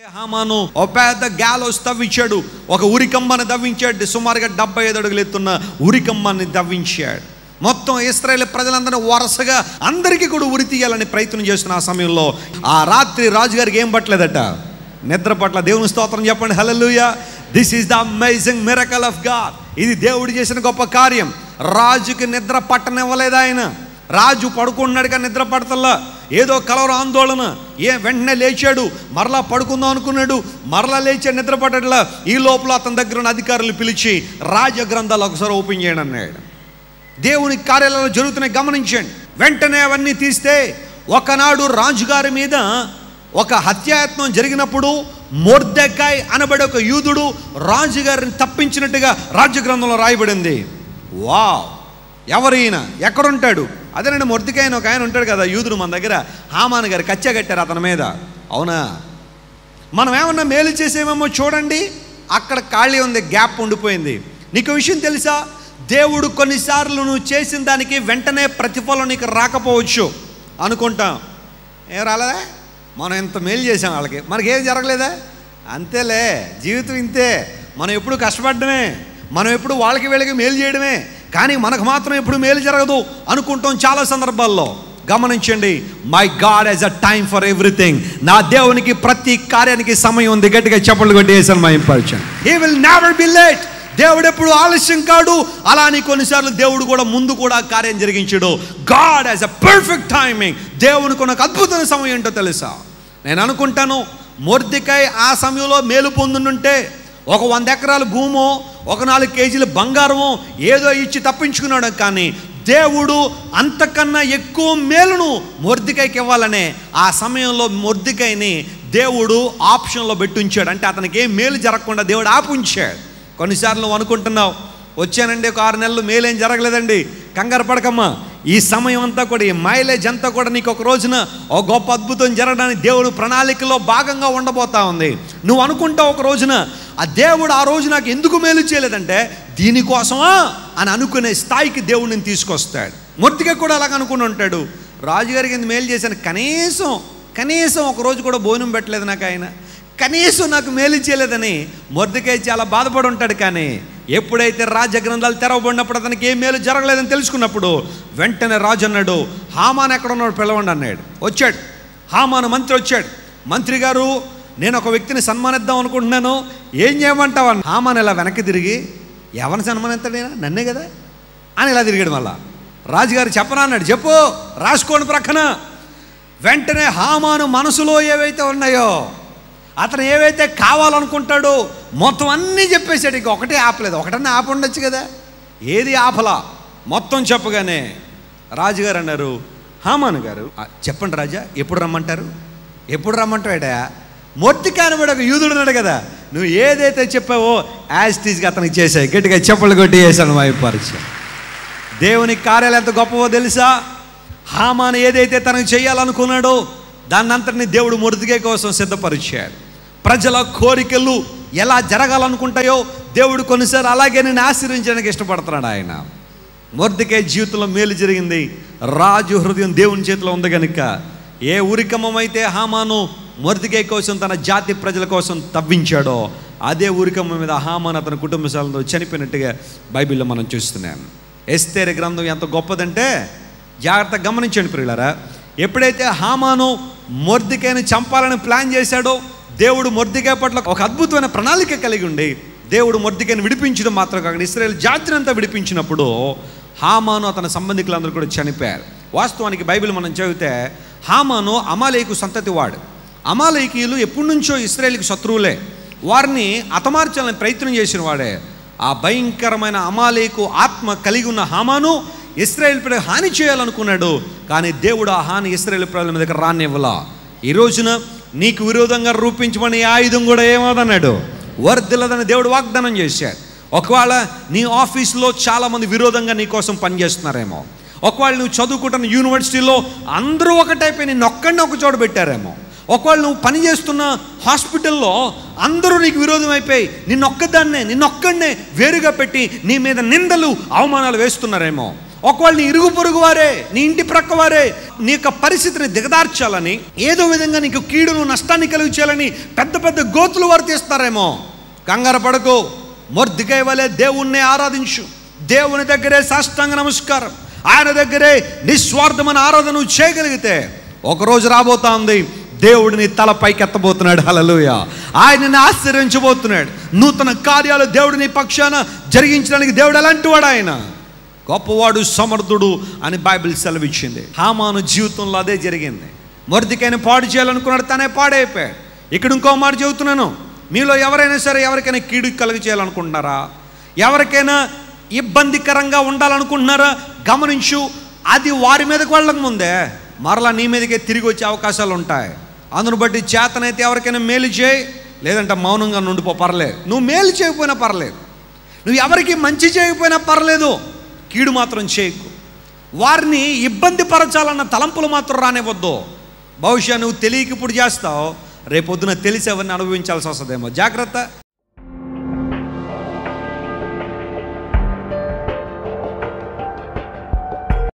హామాను ఒక పెద్ద గ్యాలోస్ తవ్వించాడు ఒక ఉరికంబాన్ని తవ్వించాడు సుమారుగా డెబ్బై ఐదు అడుగులు ఎత్తున్న ఉరికంబాన్ని తవ్వించాడు మొత్తం ఇస్రాయేల్ ప్రజలందరూ వరుసగా అందరికీ కూడా ఉరి తీయాలని ప్రయత్నం చేస్తున్న ఆ సమయంలో ఆ రాత్రి రాజుగారికి ఏం పట్టలేదట నిద్ర పట్ల దేవుని స్తోత్రం చెప్పండి hallelujah this is the amazing miracle of God ఇది దేవుడు చేసిన గొప్ప కార్యం రాజుకి నిద్ర పట్టనివ్వలేదు ఆయన రాజు పడుకున్నాడు కానీ నిద్ర పడతల్లా ఏదో కలవర ఆందోళన ఏ వెంటనే లేచాడు మరలా పడుకుందాం అనుకున్నాడు మరలా లేచాడు నిద్ర పట్టట్లా ఈ లోపల అతని దగ్గర ఉన్న అధికారులు పిలిచి రాజ గ్రంథాలు ఒకసారి ఓపెన్ చేయండి అన్నాడు దేవుని కార్యాలయాలు జరుగుతున్నాయి గమనించండి వెంటనే అవన్నీ తీస్తే ఒకనాడు రాజుగారి మీద ఒక హత్యాయత్నం జరిగినప్పుడు మొర్దెకాయ్ అనబడే ఒక యూదుడు రాజుగారిని తప్పించినట్టుగా రాజ్య గ్రంథంలో రాయబడింది వావ్ ఎవరైనా ఎక్కడుంటాడు అదేనండి మొర్దికాయన ఒక ఆయన ఉంటాడు కదా యూదుడు మన దగ్గర హామాన్ గారు కచ్చ కట్టారు అతని మీద అవునా మనం ఏమన్నా మేలు చేసేమేమో చూడండి అక్కడ ఖాళీ ఉంది గ్యాప్ ఉండిపోయింది నీకు విషయం తెలుసా దేవుడు కొన్నిసార్లు నువ్వు చేసిన దానికి వెంటనే ప్రతిఫలం నీకు రాకపోవచ్చు అనుకుంటాం ఏం రాలేదా మనం ఎంత మేలు చేసాం వాళ్ళకి మనకి ఏం జరగలేదా అంతేలే జీవితం ఇంతే మనం ఎప్పుడు కష్టపడమే మనం ఎప్పుడు వాళ్ళకి వీళ్ళకి మేలు చేయడమే కానీ మనకు మాత్రం ఎప్పుడు మేలు జరగదు అనుకుంటాం చాలా సందర్భాల్లో గమనించండి my God has a time for everything నా దేవునికి ప్రతి కార్యానికి సమయం ఉంది గట్టిగా చెప్పలు కొట్టి వేసాను మా impulsion he will never be late దేవుడు ఎప్పుడు ఆలస్యం కాడు అలా అని కొన్నిసార్లు దేవుడు కూడా ముందు కూడా కార్యం జరిగించాడు God has a perfect timing దేవునికి ఒక అద్భుతమైన సమయం ఏంటో తెలుసా నేను అనుకుంటాను మొర్దికాయ్ ఆ సమయంలో మేలు పొందుంటే ఒక వంద ఎకరాల భూమో ఒక నాలుగు కేజీల బంగారమో ఏదో ఇచ్చి తప్పించుకున్నాడు కానీ దేవుడు అంతకన్నా ఎక్కువ మేలును మొర్దికాయకి ఇవ్వాలనే ఆ సమయంలో మొర్దికాయని దేవుడు ఆప్షన్లో పెట్టి ఉంచాడు అంటే అతనికి ఏం మేలు జరగకుండా దేవుడు ఆపుంచాడు కొన్నిసార్లు నువ్వు అనుకుంటున్నావు వచ్చానండి ఒక ఆరు నెలలు మేలేం జరగలేదండి కంగారు పడకమ్మా ఈ సమయం అంతా కూడా ఈ మైలేజ్ అంతా కూడా నీకు ఒక రోజున ఒక గొప్ప అద్భుతం జరగడానికి దేవుడు ప్రణాళికలో భాగంగా ఉండబోతా ఉంది నువ్వు అనుకుంటావు ఒక రోజున ఆ దేవుడు ఆ రోజు నాకు ఎందుకు మేలు చేయలేదంటే దీనికోసమా అని అనుకునే స్థాయికి దేవుడిని తీసుకొస్తాడు మూర్తిగా కూడా అలాగ అనుకుని ఉంటాడు రాజుగారికి ఎందుకు మేలు చేశాను కనీసం కనీసం ఒక రోజు కూడా భోజనం పెట్టలేదు నాకు ఆయన కనీసం నాకు మేలు చేయలేదని మొర్దికాయ చాలా బాధపడి ఉంటాడు కానీ ఎప్పుడైతే రాజ గ్రంథాలు తెరవబడినప్పుడు అతనికి ఏం మేలు జరగలేదని తెలుసుకున్నప్పుడు వెంటనే రాజు అన్నాడు హామాన్ ఎక్కడ ఉన్నాడు పిలవండి అన్నాడు వచ్చాడు హామాను మంత్రి వచ్చాడు మంత్రి గారు నేను ఒక వ్యక్తిని సన్మానిద్దాం అనుకుంటున్నాను ఏం చేయమంటావు అన్న హామాన్ ఇలా వెనక్కి తిరిగి ఎవరిని సన్మానిస్తాడైనా నన్నే కదా అని ఇలా తిరిగాడు మళ్ళా రాజుగారు చెప్పనా అన్నాడు చెప్పు రాసుకోండి ప్రక్కన వెంటనే హామాను మనసులో ఏవైతే ఉన్నాయో అతను ఏవైతే కావాలనుకుంటాడో మొత్తం అన్నీ చెప్పేశాడు ఇక ఒకటే ఆపలేదు ఒకటన్నా ఆప ఉండొచ్చు కదా ఏది ఆపలా మొత్తం చెప్పగానే రాజుగారు అన్నారు హామాను గారు "ఆ, చెప్పండి రాజా ఎప్పుడు రమ్మంటారు ఎప్పుడు రమ్మంటాడా మొత్తి కానివాడు ఒక యూదుడు ఉన్నాడు కదా నువ్వు ఏదైతే చెప్పావో యాజ్ టీజ్గా అతనికి చేసాయి గట్టిగా చెప్పులు కొట్టి వేసాను మా పరిచయం దేవుని కార్యాలు ఎంత గొప్పవో తెలుసా హామాను ఏదైతే తనకు చేయాలనుకున్నాడో దాన్ని అంతటిని దేవుడు మురిదిగే కోసం సిద్ధపరిచాడు ప్రజల కోరికలు ఎలా జరగాలనుకుంటాయో దేవుడు కొన్నిసార్లు అలాగే నేను ఆశీర్వించడానికి ఇష్టపడుతున్నాడు ఆయన మొర్దికే జీవితంలో మేలు జరిగింది రాజు హృదయం దేవుని చేతిలో ఉంది కనుక ఏ ఉరికమ్మమైతే హామాను మొర్దికే కోసం తన జాతి ప్రజల కోసం తవ్వించాడో అదే ఉరికమ్మ మీద హామాన్ అతని కుటుంబ సభ్యులతో చనిపోయినట్టుగా బైబిల్లో మనం చూస్తున్నాం ఎస్తేరి గ్రంథం ఎంత గొప్పదంటే జాగ్రత్తగా గమనించండి ప్రియులారా ఎప్పుడైతే హామాను మొర్దికైని చంపాలని ప్లాన్ చేశాడో దేవుడు మొర్దికాయ పట్ల ఒక అద్భుతమైన ప్రణాళిక కలిగి ఉండి దేవుడు మొర్దికైని విడిపించడం మాత్రం కాకుండా ఇస్రాయేల్ జాతిని అంతా విడిపించినప్పుడు హామాను అతని సంబంధికులందరూ కూడా చనిపోయారు వాస్తవానికి బైబిల్ మనం చదివితే హామాను అమాలేకు సంతతి వాడు అమాలేకీయులు ఎప్పటి నుంచో ఇస్రాయేల్కి శత్రువులే వారిని అతమార్చాలని ప్రయత్నం చేసిన వాడే ఆ భయంకరమైన అమాలేకు ఆత్మ కలిగి ఉన్న హామాను ఇస్రాయేల్ ప్రజలకు హాని చేయాలనుకున్నాడు కానీ దేవుడు ఆ హాని ఇస్రాయేల్ ప్రజల మీదకి రానివ్వలా ఈ రోజున నీకు విరోధంగా రూపించమని ఈ ఆయుధం కూడా ఏమదన్నాడు వర్ధిల్లదని దేవుడు వాగ్దానం చేశాడు ఒకవేళ నీ ఆఫీస్లో చాలామంది విరోధంగా నీ కోసం పనిచేస్తున్నారేమో ఒకవేళ నువ్వు చదువుకుంటున్న యూనివర్సిటీలో అందరూ ఒకటైపోయి నిన్ను ఒక్కడిని ఒక చోట పెట్టారేమో ఒకవేళ నువ్వు పని చేస్తున్న హాస్పిటల్లో అందరూ నీకు విరోధం అయిపోయి నిన్నొక్కదాన్నే నిన్నొక్కడనే వేరుగా పెట్టి నీ మీద నిందలు అవమానాలు వేస్తున్నారేమో ఒకవేళ నీ ఇరుగు పొరుగు వారే నీ ఇంటి ప్రక్క వారే నీ యొక్క పరిస్థితిని దిగదార్చాలని ఏదో విధంగా నీకు కీడును నష్టాన్ని కలిగి చేయాలని పెద్ద పెద్ద గోతులు వారు తీస్తారేమో కంగారు పడకు మొర్దికై వలె దేవుణ్ణి ఆరాధించు దేవుని దగ్గరే సాష్టాంగ నమస్కారం ఆయన దగ్గరే నిస్వార్థమైన ఆరాధన నువ్వు చేయగలిగితే ఒకరోజు రాబోతా ఉంది దేవుడిని తల పైకెత్తబోతున్నాడు హలలుయ ఆయనని ఆశ్చర్యించబోతున్నాడు నూతన కార్యాలు దేవుడిని పక్షాన జరిగించడానికి దేవుడు ఎలాంటి వాడు ఆయన గొప్పవాడు సమర్థుడు అని బైబిల్ సెలవిచ్చింది హామాను జీవితంలో అదే జరిగింది మొరదికైనా పాడు చేయాలనుకున్నాడు తనే పాడైపోయాడు ఇక్కడ ఇంకో మాట చెబుతున్నాను మీలో ఎవరైనా సరే ఎవరికైనా కీడు కలుగ చేయాలనుకుంటున్నారా ఎవరికైనా ఇబ్బందికరంగా ఉండాలనుకుంటున్నారా గమనించు అది వారి మీదకి వెళ్ళక ముందే మరలా నీ మీదకే తిరిగి వచ్చే అవకాశాలు ఉంటాయి అందును బట్టి చేతనైతే ఎవరికైనా మేలు చేయి లేదంటే మౌనంగా నుండిపో పర్లేదు నువ్వు మేలు చేయకపోయినా పర్లేదు నువ్వు ఎవరికి మంచి చేయకపోయినా పర్లేదు కీడు మాత్రం చేయకు వారిని ఇబ్బంది పరచాలన్న తలంపులు మాత్రం రానివ్వద్దు బహుశా నువ్వు తెలియక ఇప్పుడు చేస్తావు రేపొద్దున తెలిసి ఎవరిని అనుభవించాల్సి వస్తుందేమో జాగ్రత్త